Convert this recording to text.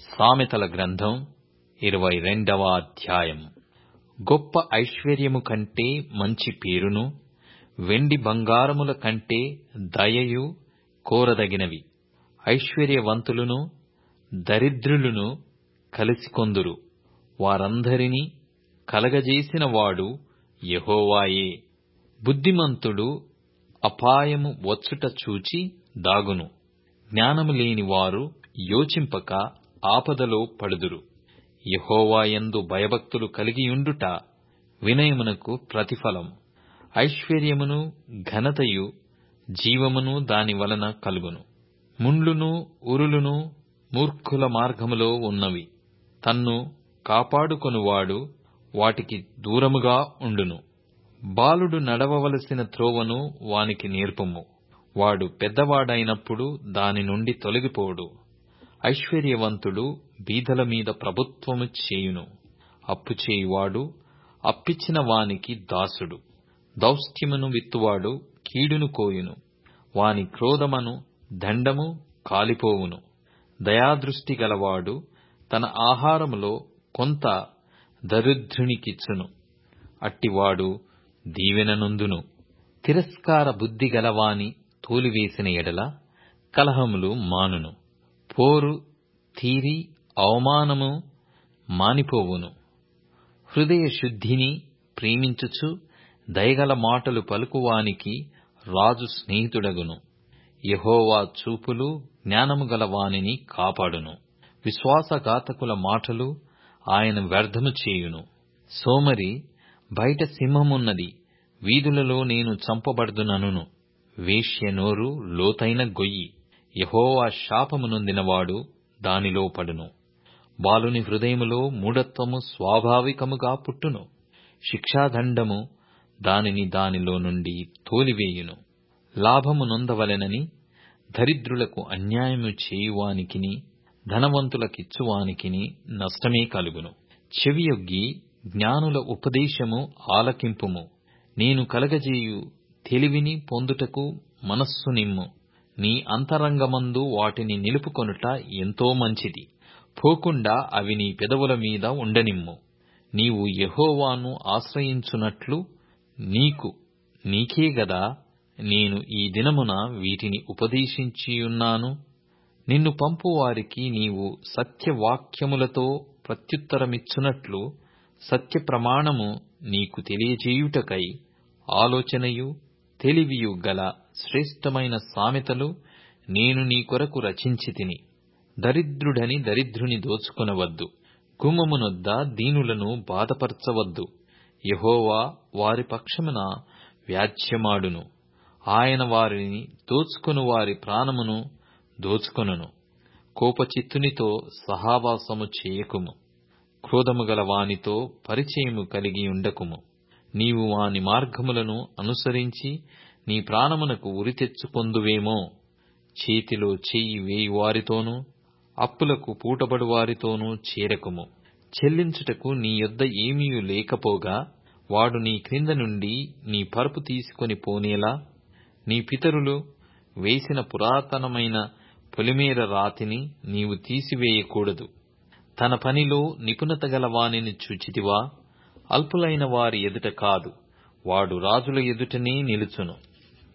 సామెతల గ్రంథం ఇరవై రెండవ అధ్యాయం గొప్ప ఐశ్వర్యము కంటే మంచి పేరును వెండి బంగారముల కంటే దయయు కోరదగినవి ఐశ్వర్యవంతులును దరిద్రులును కలిసికొందురు వారందరినీ కలగజేసిన వాడు యెహోవాయే బుద్ధిమంతుడు అపాయము వచ్చుట చూచి దాగును జ్ఞానము లేని వారు యోచింపక ఆపదలో పడుదురు యెహోవా యందు భయభక్తులు కలిగియుండుట వినయమునకు ప్రతిఫలం ఐశ్వర్యమును ఘనతయు జీవమును దాని వలన కలుగును ముండ్లును ఉరులును మూర్ఖుల మార్గములో ఉన్నవి తన్ను కాపాడుకొనువాడు వాటికి దూరముగా ఉండును బాలుడు నడవవలసిన త్రోవను వానికి నేర్పుము వాడు పెద్దవాడైనప్పుడు దాని నుండి తొలగిపోడు ఐశ్వర్యవంతుడు బీదల మీద ప్రభుత్వము చేయును అప్పు చేయువాడు అప్పిచ్చిన వానికి దాసుడు దౌష్ట్యమును విత్తువాడు కీడును కోయును వాని క్రోధమను దండము కాలిపోవును దయాదృష్టి గలవాడు తన ఆహారములో కొంత దరిద్రునికిచ్చును అట్టివాడు దీవెననొందును తిరస్కార బుద్ధి గలవాని తోలివేసిన ఎడల కలహములు మానును పోరు తీరి అవమానము మానిపోవును హృదయ శుద్ధిని ప్రేమించుచు దయగల మాటలు పలుకువానికి రాజు స్నేహితుడగును యెహోవా చూపులు జ్ఞానము గల వానిని కాపాడును విశ్వాసఘాతకుల మాటలు ఆయన వ్యర్థము చేయును సోమరి బయట సింహమున్నది వీధులలో నేను చంపబడుదుననును వేశ్య నోరు లోతైన గొయ్యి యెహోవా శాపము నొందినవాడు దానిలో పడును బాలుని హృదయములో మూఢత్వము స్వాభావికముగా పుట్టును శిక్షాదండము దానిని దానిలో నుండి తోలివేయును లాభము నొందవలెనని దరిద్రులకు అన్యాయము చేయువానికిని ధనవంతులకిచ్చువానికిని నష్టమే కలుగును చెవియొగ్గి జ్ఞానుల ఉపదేశము ఆలకింపుము నేను కలగజేయు తెలివిని పొందుటకు మనస్సు నిమ్ము నీ అంతరంగమందు వాటిని నిలుపుకొనుట ఎంతో మంచిది పోకుండా అవి నీ పెదవుల మీద ఉండనిమ్ము నీవు యెహోవాను ఆశ్రయించునట్లు నీకు నీకే గదా నేను ఈ దినమున వీటిని ఉపదేశించియున్నాను నిన్ను పంపువారికి నీవు సత్యవాక్యములతో ప్రత్యుత్తరమిచ్చునట్లు సత్య ప్రమాణము నీకు తెలియజేయుటకై ఆలోచనయు తెలివియు గల శ్రేష్టమైన సామెతలు నేను నీ కొరకు రచించి తిని దరిద్రుడని దరిద్రుని దోచుకొనవద్దు గుమ్మమునొద్ద దీనులను బాధపరచవద్దు యెహోవా వారి పక్షమున వ్యాజ్యమాడును ఆయన వారిని దోచుకొను వారి ప్రాణమును దోచుకొనును కోపచిత్తునితో సహావాసము చేయకుము క్రోధము గల వానితో పరిచయము కలిగి ఉండకుము నీవు వాని మార్గములను అనుసరించి నీ ప్రాణమునకు ఉరి తెచ్చుకొందువేమో చేతిలో చెయ్యి వేయి వారితోనూ అప్పులకు పూటబడు వారితోనూ చేరకుము చెల్లించుటకు నీ యొద్ద ఏమీ లేకపోగా వాడు నీ క్రింద నుండి నీ పరుపు తీసుకొని పోనేలా నీ పితరులు వేసిన పురాతనమైన పొలిమేర రాతిని నీవు తీసివేయకూడదు తన పనిలో నిపుణత గల వానిని చూచితివా అల్పులైన వారి ఎదుట కాదు వాడు రాజుల ఎదుటనే నిలుచును